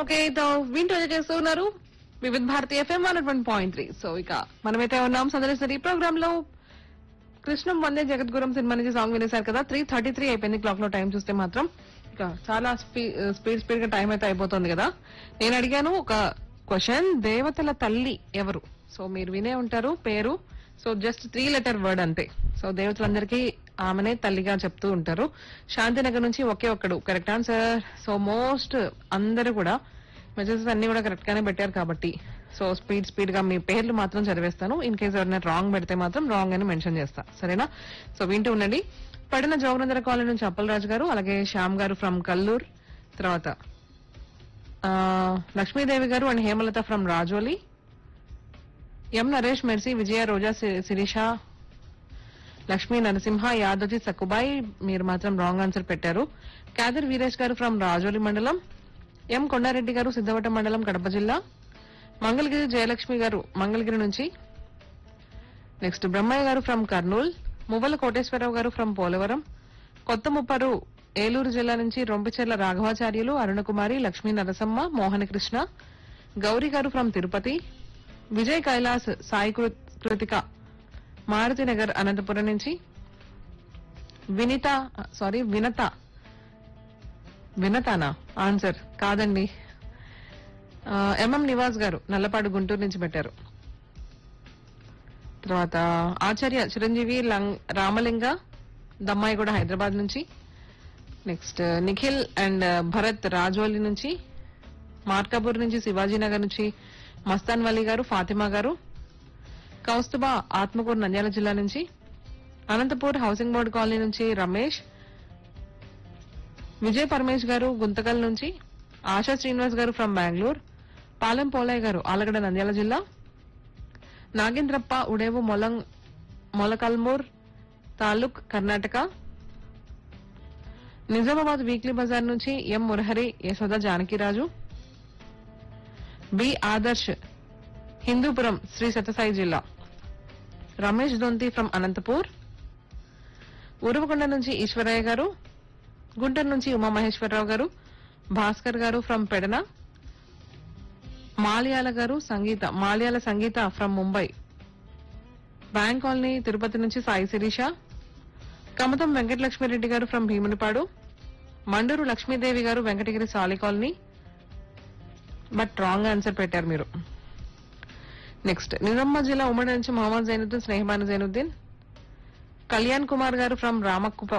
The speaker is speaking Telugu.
ఓకే తో వింటూ చేస్తున్నారు Vividh Bharati FM one one point three so ఇక మనమైతే ఉన్నాం సందర్శన ఈ ప్రోగ్రామ్ లో కృష్ణం వందే జగద్గురం సినిమా నుంచి సాంగ్ వినేశారు కదా త్రీ థర్టీ త్రీ అయిపోయింది క్లాక్ లో టైం చూస్తే మాత్రం ఇక చాలా స్పీడ్ స్పీడ్ గా టైం అయితే అయిపోతుంది కదా నేను అడిగాను ఒక క్వశ్చన్ దేవతల తల్లి ఎవరు సో మీరు వినే ఉంటారు పేరు so just three letter word అంతే సో దేవతలందరికీ ఆమెనే తల్లిగా చెప్తూ ఉంటారు శాంతినగర్ నుంచి ఒకే ఒక్కడు కరెక్ట్ ఆన్సర్ సో మోస్ట్ అందరూ కూడా మెసేజెస్ అన్ని కూడా కరెక్ట్ గానే పెట్టారు కాబట్టి సో స్పీడ్ స్పీడ్ గా మీ పేర్లు మాత్రం చదివేస్తాను ఇన్ కేసు ఎవరైనా రాంగ్ పెడితే మాత్రం రాంగ్ అని మెన్షన్ చేస్తా సరేనా సో వింటూ ఉండండి పడిన జోగనందర కాలనీ నుంచి అప్పలరాజు గారు అలాగే శ్యామ్ గారు ఫ్రమ్ కల్లూర్ తర్వాత ఆ, లక్ష్మీదేవి గారు and Hemalatha from Rajoli M Naresh Mercy Vijaya Roja సి- శిరీష లక్ష్మీ నరసింహ యాదోజీ సక్కుబాయ్ మీరు మాత్రం రాంగ్ ఆన్సర్ పెట్టారు కాదర్ వీరేష్ గారు ఫ్రమ్ రాజోలి మండలం ఎం కొండారెడ్డి గారు సిద్ధవటం మండలం కడప జిల్లా మంగళగిరి జయలక్ష్మి గారు మంగళగిరి నుంచి నెక్స్ట్ బ్రహ్మయ్య గారు ఫ్రమ్ కర్నూల్ మువ్వల కోటేశ్వరరావు గారు ఫ్రమ్ పోలవరం కొత్త ముప్పరు ఏలూరు జిల్లా నుంచి రొంపిచెర్ల రాఘవాచార్యులు అరుణకుమారి లక్ష్మీ నరసమ్మ మోహన కృష్ణ గౌరీ గారు ఫ్రమ్ తిరుపతి విజయ్ కైలాస్ సాయి కృ- కృతిక మారుతి నగర్ అనంతపురం నుంచి వినిత సారీ వినత వినతానా ఆన్సర్ కాదండి ఆ, ఎంఎం నివాస్ గారు నల్లపాడు గుంటూరు నుంచి పెట్టారు తర్వాత ఆచార్య చిరంజీవి లం- రామలింగ దమ్మాయి కూడా హైదరాబాద్ నుంచి నెక్స్ట్ నిఖిల్ అండ్ భరత్ రాజోలి నుంచి మార్కాపూర్ నుంచి శివాజీనగర్ నుంచి మస్తాన్ వలీ గారు ఫాతిమా గారు కౌస్తుబా ఆత్మకూరు నంద్యాల జిల్లా నుంచి అనంతపూర్ హౌసింగ్ బోర్డు కాలనీ నుంచి రమేష్ విజయ్ పరమేష్ గారు గుంతకల్ నుంచి ఆశా శ్రీనివాస్ గారు ఫ్రమ్ బెంగళూరు పాలెం పోలయ్య గారు ఆలగడ నంద్యాల జిల్లా నాగేంద్రప్ప ఉడేవు మొలంగ్ మొలకల్మూర్ తాలూక్ కర్ణాటక నిజామాబాద్ వీక్లీ బజార్ నుంచి M Murahari Yashoda Janakiraju B Adarsh Hindupuram Sri Sathya Sai Ramesh Donthi from Anantapur Uravakonda నుంచి ఈశ్వరయ్య గారు గుంటూరు నుంచి ఉమామహేశ్వరరావు గారు భాస్కర్ గారు ఫ్రమ్ పెడన మాల్యాల గారు Sangeetha Malyala Sangeetha from Mumbai bank colony Tirupati నుంచి సాయి శిరీష కమతం వెంకటలక్ష్మిరెడ్డి గారు ఫ్రమ్ భీమునిపాడు మండూరు లక్ష్మీదేవి గారు వెంకటగిరి సాలి కాలనీ బట్ రాంగ్ ఆన్సర్ పెట్టారు మీరు నెక్స్ట్ నిజామాబాద్ జిల్లా ఉమ్మడి నుంచి మొహమ్మద్ జైనుద్దీన్ స్నేహబాను జైనుద్దీన్ కళ్యాణ్ కుమార్ గారు ఫ్రమ్ రామకుప్ప